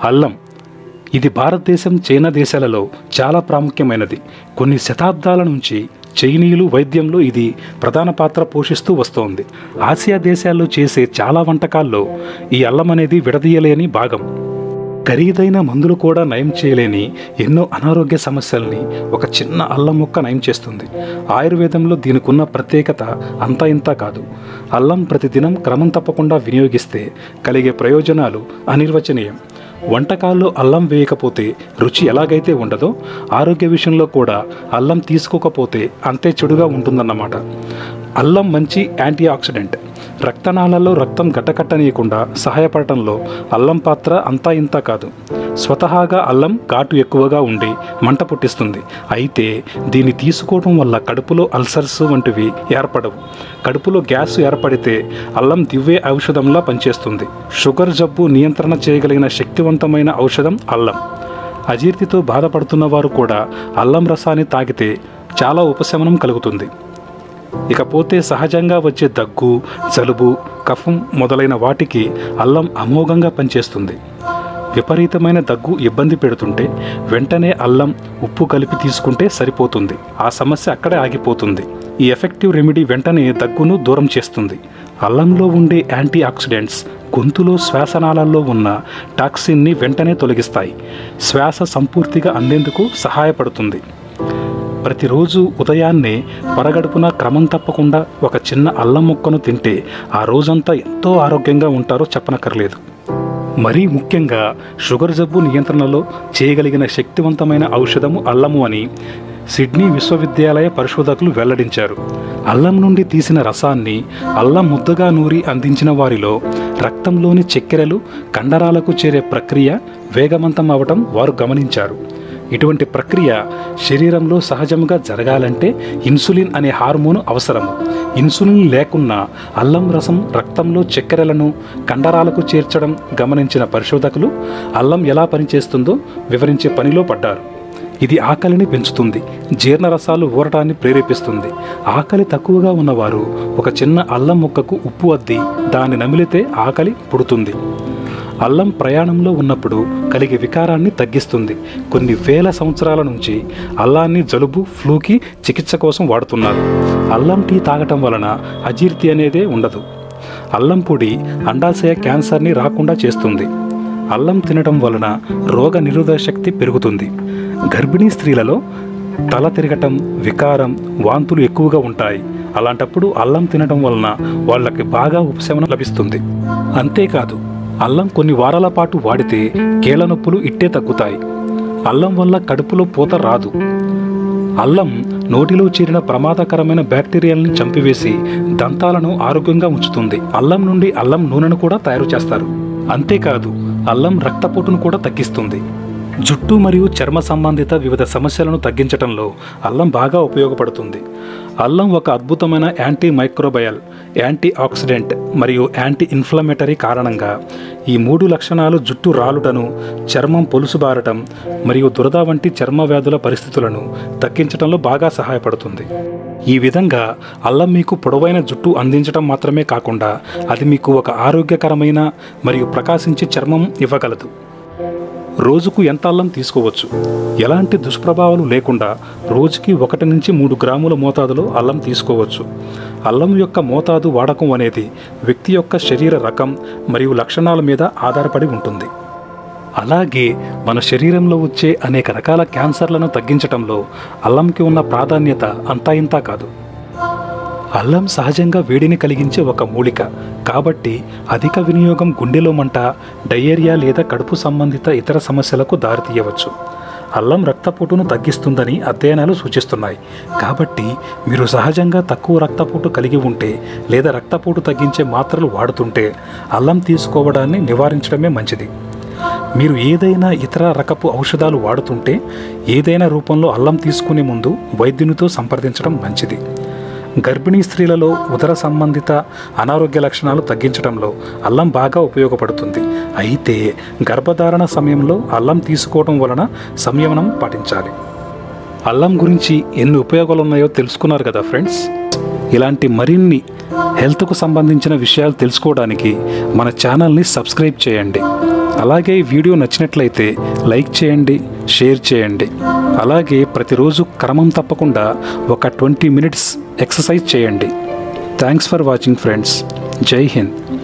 అల్లం ఇది భారతదేశం చైనా దేశాలలో చాలా ప్రాముఖ్యమైనది కొన్ని శతాబ్దాల నుంచి చైనీయులు వైద్యంలో ఇది ప్రధాన పాత్ర పోషిస్తూ వస్తోంది ఆసియా దేశాల్లో చేసే చాలా వంటకాల్లో ఈ అల్లం అనేది విడదీయలేని భాగం ఖరీదైన మందులు కూడా నయం చేయలేని ఎన్నో అనారోగ్య సమస్యల్ని ఒక చిన్న అల్లం మొక్క నయం చేస్తుంది ఆయుర్వేదంలో దీనికున్న ప్రత్యేకత అంతా ఇంతా కాదు అల్లం ప్రతిదినం క్రమం తప్పకుండా వినియోగిస్తే కలిగే ప్రయోజనాలు అనిర్వచనీయం వంటకాల్లో అల్లం వేయకపోతే రుచి ఎలాగైతే ఉండదో ఆరోగ్య విషయంలో కూడా అల్లం తీసుకోకపోతే అంతే చెడుగా ఉంటుందన్నమాట అల్లం మంచి యాంటీ ఆక్సిడెంట్ రక్తనాళాల్లో రక్తం గట్టకట్టనీయకుండా సహాయపడటంలో అల్లం పాత్ర అంతా ఇంత కాదు స్వతహాగా అల్లం ఘాటు ఎక్కువగా ఉండి మంట పుట్టిస్తుంది అయితే దీన్ని తీసుకోవడం వల్ల కడుపులో అల్సర్స్ వంటివి ఏర్పడవు కడుపులో గ్యాస్ ఏర్పడితే అల్లం దివ్వే ఔషధంలా పనిచేస్తుంది షుగర్ జబ్బు నియంత్రణ చేయగలిగిన శక్తివంతమైన ఔషధం అల్లం అజీర్తితో బాధపడుతున్న వారు కూడా అల్లం రసాన్ని తాగితే చాలా ఉపశమనం కలుగుతుంది ఇకపోతే సహజంగా వచ్చే దగ్గు జలుబు కఫం మొదలైన వాటికి అల్లం అమోఘంగా పనిచేస్తుంది విపరీతమైన దగ్గు ఇబ్బంది పెడుతుంటే వెంటనే అల్లం ఉప్పు కలిపి తీసుకుంటే సరిపోతుంది ఆ సమస్య అక్కడే ఆగిపోతుంది ఈ ఎఫెక్టివ్ రెమెడీ వెంటనే దగ్గును దూరం చేస్తుంది అల్లంలో ఉండే యాంటీ ఆక్సిడెంట్స్ గొంతులో శ్వాసనాళాల్లో ఉన్న టాక్సిన్ని వెంటనే తొలగిస్తాయి శ్వాస సంపూర్తిగా అందేందుకు సహాయపడుతుంది ప్రతిరోజు ఉదయాన్నే పరగడుపున క్రమం తప్పకుండా ఒక చిన్న అల్లం ముక్కను తింటే ఆ రోజంతా ఎంతో ఆరోగ్యంగా ఉంటారో చెప్పనక్కర్లేదు మరీ ముఖ్యంగా షుగర్ జబ్బు నియంత్రణలో చేయగలిగిన శక్తివంతమైన ఔషధము అల్లము అని సిడ్నీ విశ్వవిద్యాలయ పరిశోధకులు వెల్లడించారు అల్లం నుండి తీసిన రసాన్ని అల్లం ముద్దగా నూరి అందించిన వారిలో రక్తంలోని చక్కెరలు కండరాలకు చేరే ప్రక్రియ వేగవంతం అవటం వారు గమనించారు ఇటువంటి ప్రక్రియ శరీరంలో సహజంగా జరగాలంటే ఇన్సులిన్ అనే హార్మోన్ అవసరము ఇన్సులిన్ లేకున్నా అల్లం రసం రక్తంలో చక్కెరలను కండరాలకు చేర్చడం గమనించిన పరిశోధకులు అల్లం ఎలా పనిచేస్తుందో వివరించే పనిలో పడ్డారు ఇది ఆకలిని పెంచుతుంది జీర్ణరసాలు ఊరటాన్ని ప్రేరేపిస్తుంది ఆకలి తక్కువగా ఉన్నవారు ఒక చిన్న అల్లం ముక్కకు ఉప్పు అద్ది దాన్ని నమిలితే ఆకలి పుడుతుంది అల్లం ప్రయాణంలో ఉన్నప్పుడు కలిగే వికారాన్ని తగ్గిస్తుంది కొన్ని వేల సంవత్సరాల నుంచి అల్లాన్ని జలుబు ఫ్లూకి చికిత్స కోసం వాడుతున్నారు అల్లం టీ తాగటం వలన అజీర్తి అనేదే ఉండదు అల్లం పొడి అండాశయ క్యాన్సర్ని రాకుండా చేస్తుంది అల్లం తినడం వలన రోగ నిరోధక శక్తి పెరుగుతుంది గర్భిణీ స్త్రీలలో తల తిరగటం వికారం వాంతులు ఎక్కువగా ఉంటాయి అలాంటప్పుడు అల్లం తినడం వలన వాళ్ళకి బాగా ఉపశమనం లభిస్తుంది అంతేకాదు అల్లం కొన్ని వారాల పాటు వాడితే కీళ్ళ నొప్పులు ఇట్టే తగ్గుతాయి అల్లం వల్ల కడుపులో పూత రాదు అల్లం నోటిలో చేరిన ప్రమాదకరమైన బ్యాక్టీరియాల్ని చంపివేసి దంతాలను ఆరోగ్యంగా ఉంచుతుంది అల్లం నుండి అల్లం నూనెను కూడా తయారు చేస్తారు అంతేకాదు అల్లం రక్తపోటును కూడా తగ్గిస్తుంది జుట్టు మరియు చర్మ సంబంధిత వివిధ సమస్యలను తగ్గించడంలో అల్లం బాగా ఉపయోగపడుతుంది అల్లం ఒక అద్భుతమైన యాంటీ మైక్రోబయల్ యాంటీ ఆక్సిడెంట్ మరియు యాంటీ ఇన్ఫ్లమేటరీ కారణంగా ఈ మూడు లక్షణాలు జుట్టు రాలుటను చర్మం పొలుసుబారటం మరియు దురద వంటి చర్మ వ్యాధుల పరిస్థితులను తగ్గించడంలో బాగా సహాయపడుతుంది ఈ విధంగా అల్లం మీకు పొడవైన జుట్టు అందించడం మాత్రమే కాకుండా అది మీకు ఒక ఆరోగ్యకరమైన మరియు ప్రకాశించే చర్మం ఇవ్వగలదు రోజుకు ఎంత అల్లం తీసుకోవచ్చు ఎలాంటి దుష్ప్రభావాలు లేకుండా రోజుకి ఒకటి నుంచి మూడు గ్రాముల మోతాదులో అల్లం తీసుకోవచ్చు అల్లం యొక్క మోతాదు వాడకం అనేది వ్యక్తి యొక్క శరీర రకం మరియు లక్షణాల మీద ఆధారపడి ఉంటుంది అలాగే మన శరీరంలో వచ్చే అనేక రకాల క్యాన్సర్లను తగ్గించటంలో అల్లంకి ఉన్న ప్రాధాన్యత అంతా ఇంతా కాదు అల్లం సహజంగా వేడిని కలిగించే ఒక మూలిక కాబట్టి అధిక వినియోగం గుండెలో మంట డయేరియా లేదా కడుపు సంబంధిత ఇతర సమస్యలకు దారితీయవచ్చు అల్లం రక్తపోటును తగ్గిస్తుందని అధ్యయనాలు సూచిస్తున్నాయి కాబట్టి మీరు సహజంగా తక్కువ రక్తపోటు కలిగి ఉంటే లేదా రక్తపోటు తగ్గించే మాత్రలు వాడుతుంటే అల్లం తీసుకోవడాన్ని నివారించడమే మంచిది మీరు ఏదైనా ఇతర రకపు ఔషధాలు వాడుతుంటే ఏదైనా రూపంలో అల్లం తీసుకునే ముందు వైద్యునితో సంప్రదించడం మంచిది గర్భిణీ స్త్రీలలో ఉదర సంబంధిత అనారోగ్య లక్షణాలు తగ్గించడంలో అల్లం బాగా ఉపయోగపడుతుంది అయితే గర్భధారణ సమయంలో అల్లం తీసుకోవడం వలన సంయమనం పాటించాలి అల్లం గురించి ఎన్ని ఉపయోగాలు ఉన్నాయో తెలుసుకున్నారు కదా ఫ్రెండ్స్ ఇలాంటి మరిన్ని హెల్త్కు సంబంధించిన విషయాలు తెలుసుకోవడానికి మన ఛానల్ని సబ్స్క్రైబ్ చేయండి అలాగే ఈ వీడియో నచ్చినట్లయితే లైక్ చేయండి షేర్ చేయండి అలాగే ప్రతిరోజు క్రమం తప్పకుండా ఒక ట్వంటీ మినిట్స్ ఎక్సర్సైజ్ చేయండి థ్యాంక్స్ ఫర్ వాచింగ్ ఫ్రెండ్స్ జై హింద్